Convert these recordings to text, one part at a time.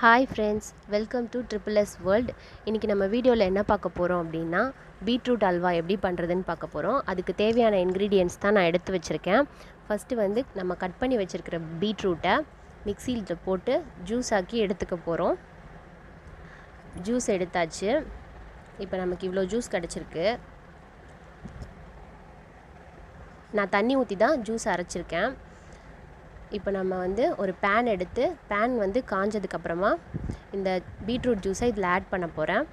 hi friends welcome to triple S world இன்றைக்கி நம்ம வீடியோவில் என்ன பார்க்க போகிறோம் அப்படின்னா பீட்ரூட் அல்வா எப்படி பண்ணுறதுன்னு பார்க்க போகிறோம் அதுக்கு தேவையான இன்க்ரீடியன்ட்ஸ் தான் நான் எடுத்து வச்சுருக்கேன் ஃபஸ்ட்டு வந்து நம்ம கட் பண்ணி வச்சுருக்கிற பீட்ரூட்டை மிக்சியில் போட்டு ஜூஸ் ஆக்கி எடுத்துக்க போகிறோம் ஜூஸ் எடுத்தாச்சு இப்போ நமக்கு இவ்வளோ ஜூஸ் கிடச்சிருக்கு நான் தண்ணி ஊற்றி தான் ஜூஸ் அரைச்சிருக்கேன் இப்போ நம்ம வந்து ஒரு பேன் எடுத்து பேன் வந்து காஞ்சதுக்கப்புறமா இந்த பீட்ரூட் ஜூஸை இதில் ஆட் பண்ண போகிறேன்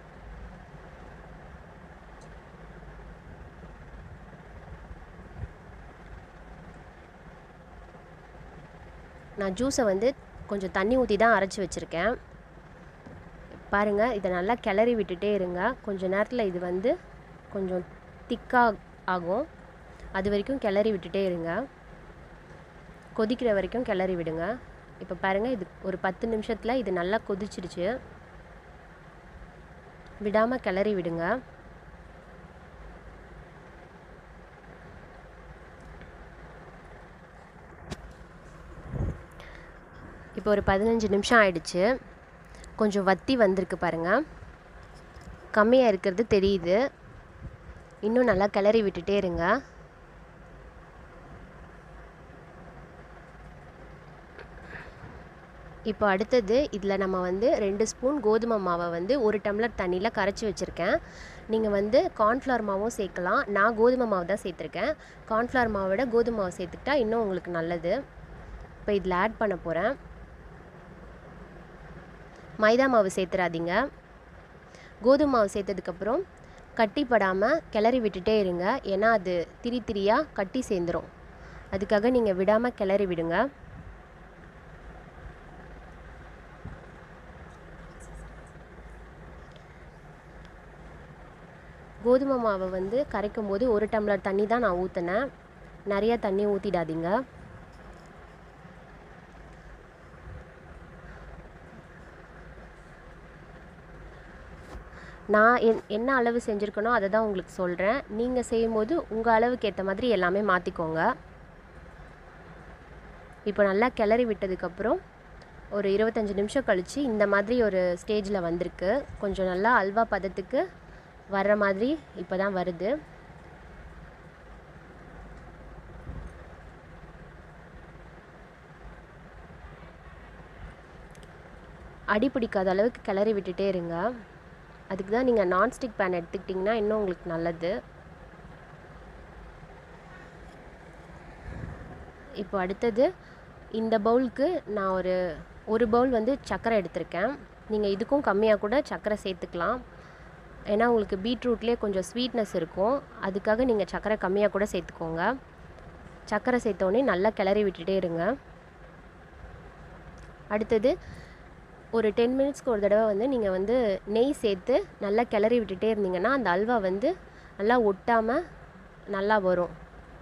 நான் ஜூஸை வந்து கொஞ்சம் தண்ணி ஊற்றி தான் அரைச்சி வச்சுருக்கேன் பாருங்கள் இதை நல்லா கிளறி விட்டுட்டே இருங்க கொஞ்சம் நேரத்தில் இது வந்து கொஞ்சம் திக்காக ஆகும் அது வரைக்கும் கிளறி விட்டுட்டே இருங்க கொதிக்கிற வரைக்கும் கிளறி விடுங்க இப்போ பாருங்கள் இது ஒரு பத்து நிமிஷத்தில் இது நல்லா கொதிச்சிடுச்சு விடாமல் கிளறி விடுங்க இப்போ ஒரு பதினஞ்சு நிமிஷம் ஆயிடுச்சு கொஞ்சம் வத்தி வந்திருக்கு பாருங்கள் கம்மியாக இருக்கிறது தெரியுது இன்னும் நல்லா கிளறி விட்டுட்டே இருங்க இப்போ அடுத்தது இதில் நம்ம வந்து ரெண்டு ஸ்பூன் கோதுமை மாவை வந்து ஒரு டம்ளர் தண்ணியில் கரைச்சி வச்சுருக்கேன் நீங்கள் வந்து கார்ன்ஃப்ளவர் மாவும் சேர்க்கலாம் நான் கோதுமை மாவு தான் சேர்த்துருக்கேன் கார்ன்ஃப்ளவர் மாவை விட கோதுமை மாவு சேர்த்துக்கிட்டா இன்னும் உங்களுக்கு நல்லது இப்போ இதில் ஆட் பண்ண போகிறேன் மைதா மாவு சேர்த்துறாதீங்க கோதுமை மாவு சேர்த்ததுக்கப்புறம் கட்டிப்படாமல் கிளறி விட்டுட்டே இருங்க ஏன்னா அது திரி திரியாக கட்டி சேர்ந்துடும் அதுக்காக நீங்கள் விடாமல் கிளறி விடுங்க கோதுமை மாவை வந்து கரைக்கும் போது ஒரு டம்ளர் தண்ணி தான் நான் ஊற்றினேன் நிறைய தண்ணி ஊற்றிடாதீங்க நான் என் என்ன அளவு செஞ்சுருக்கனோ அதை தான் உங்களுக்கு சொல்கிறேன் நீங்கள் செய்யும்போது உங்கள் அளவுக்கு ஏற்ற மாதிரி எல்லாமே மாற்றிக்கோங்க இப்போ நல்லா கிளறி விட்டதுக்கப்புறம் ஒரு இருபத்தஞ்சி நிமிஷம் கழித்து இந்த மாதிரி ஒரு ஸ்டேஜில் வந்திருக்கு கொஞ்சம் நல்லா அல்வா பதத்துக்கு வர்ற மாதிரி இப்போ தான் வருது அடி பிடிக்காத அளவுக்கு கிளறி விட்டுட்டே இருங்க அதுக்கு தான் நீங்கள் நான்ஸ்டிக் பேன் எடுத்துக்கிட்டிங்கன்னா இன்னும் உங்களுக்கு நல்லது இப்போ அடுத்தது இந்த பவுலுக்கு நான் ஒரு ஒரு பவுல் வந்து சர்க்கரை எடுத்திருக்கேன் நீங்கள் இதுக்கும் கம்மியாக கூட சர்க்கரை சேர்த்துக்கலாம் ஏன்னா உங்களுக்கு பீட்ரூட்லேயே கொஞ்சம் ஸ்வீட்னஸ் இருக்கும் அதுக்காக நீங்கள் சர்க்கரை கம்மியாக கூட சேர்த்துக்கோங்க சர்க்கரை சேர்த்தோடனே நல்லா கிளறி விட்டுட்டே இருங்க அடுத்தது ஒரு டென் மினிட்ஸ்க்கு ஒரு தடவை வந்து நீங்கள் வந்து நெய் சேர்த்து நல்லா கிளறி விட்டுட்டே இருந்தீங்கன்னா அந்த அல்வா வந்து நல்லா ஒட்டாமல் நல்லா வரும்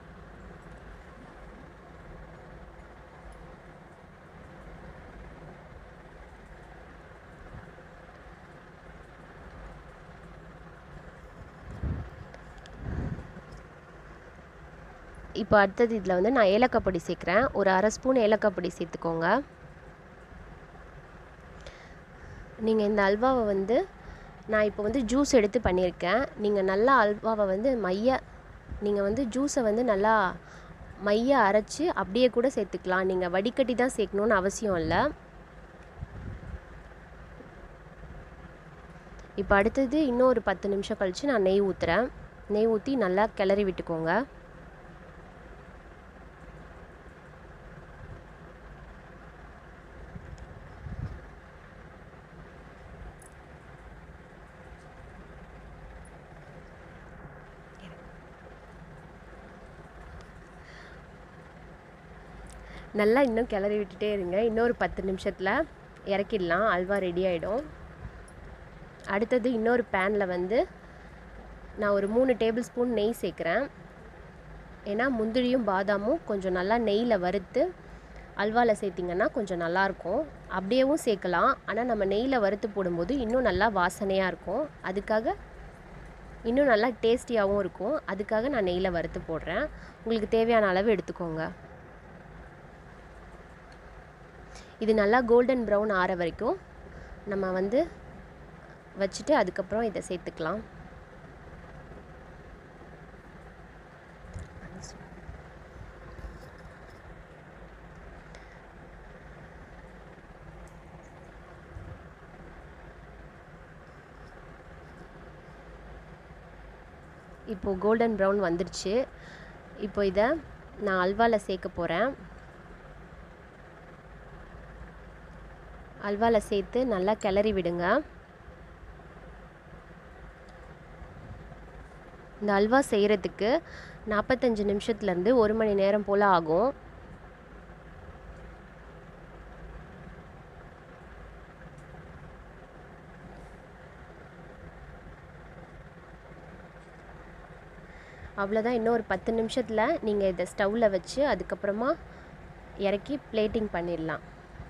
இப்போ அடுத்தது இதில் வந்து நான் ஏலக்காய் பொடி சேர்க்குறேன் ஒரு அரை ஸ்பூன் ஏலக்காய் பொடி சேர்த்துக்கோங்க நீங்கள் இந்த அல்வாவை வந்து நான் இப்போ வந்து ஜூஸ் எடுத்து பண்ணியிருக்கேன் நீங்கள் நல்லா அல்வாவை வந்து மைய நீங்கள் வந்து ஜூஸை வந்து நல்லா மைய அரைச்சி அப்படியே கூட சேர்த்துக்கலாம் நீங்கள் வடிகட்டி தான் சேர்க்கணுன்னு அவசியம் இல்லை இப்போ அடுத்தது இன்னும் ஒரு பத்து நிமிஷம் கழித்து நான் நெய் ஊற்றுறேன் நெய் ஊற்றி நல்லா கிளறி விட்டுக்கோங்க நல்லா இன்னும் கிளறி விட்டுட்டே இருங்க இன்னொரு பத்து நிமிஷத்தில் இறக்கிடலாம் அல்வா ரெடி ஆகிடும் அடுத்தது இன்னொரு பேனில் வந்து நான் ஒரு மூணு டேபிள் ஸ்பூன் நெய் சேர்க்குறேன் ஏன்னா முந்திரியும் பாதாமும் கொஞ்சம் நல்லா நெய்யில் வறுத்து அல்வாவில் சேர்த்திங்கன்னா கொஞ்சம் நல்லாயிருக்கும் அப்படியேவும் சேர்க்கலாம் ஆனால் நம்ம நெய்யில் வறுத்து போடும்போது இன்னும் நல்லா வாசனையாக இருக்கும் அதுக்காக இன்னும் நல்லா டேஸ்டியாகவும் இருக்கும் அதுக்காக நான் நெய்யில் வறுத்து போடுறேன் உங்களுக்கு தேவையான அளவு எடுத்துக்கோங்க இது நல்லா கோல்டன் ப்ரௌன் ஆற வரைக்கும் நம்ம வந்து வச்சுட்டு அதுக்கப்புறம் இதை சேர்த்துக்கலாம் இப்போது கோல்டன் ப்ரௌன் வந்துடுச்சு இப்போ இதை நான் அல்வாவில் சேர்க்க போகிறேன் அல்வாவில் சேர்த்து நல்லா கிளறி விடுங்க இந்த அல்வா செய்கிறதுக்கு நாற்பத்தஞ்சு நிமிஷத்துலேருந்து ஒரு மணி நேரம் போல் ஆகும் அவ்வளோதான் இன்னும் ஒரு பத்து நிமிஷத்தில் நீங்கள் இதை ஸ்டவ்வில் வச்சு அதுக்கப்புறமா இறக்கி பிளேட்டிங் பண்ணிடலாம்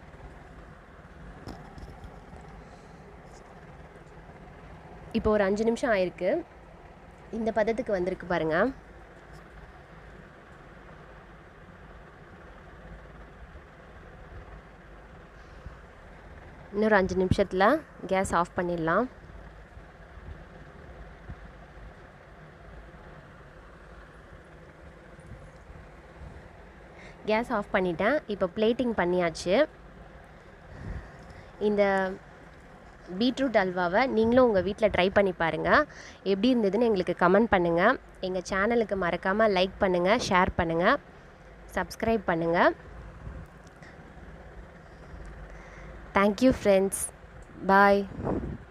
இப்போ ஒரு அஞ்சு நிமிஷம் ஆயிருக்கு இந்த பதத்துக்கு வந்திருக்கு பாருங்க இன்னொரு அஞ்சு நிமிஷத்தில் கேஸ் ஆஃப் பண்ணிடலாம் கேஸ் ஆஃப் பண்ணிட்டேன் இப்போ பிளேட்டிங் பண்ணியாச்சு இந்த பீட்ரூட் அல்வாவை நீங்களும் உங்கள் வீட்டில் ட்ரை பண்ணி பாருங்கள் எப்படி இருந்ததுன்னு எங்களுக்கு கமெண்ட் பண்ணுங்கள் எங்கள் சேனலுக்கு மறக்காமல் லைக் பண்ணுங்கள் ஷேர் பண்ணுங்கள் சப்ஸ்கிரைப் பண்ணுங்கள் தேங்க்யூ ஃப்ரெண்ட்ஸ் பாய்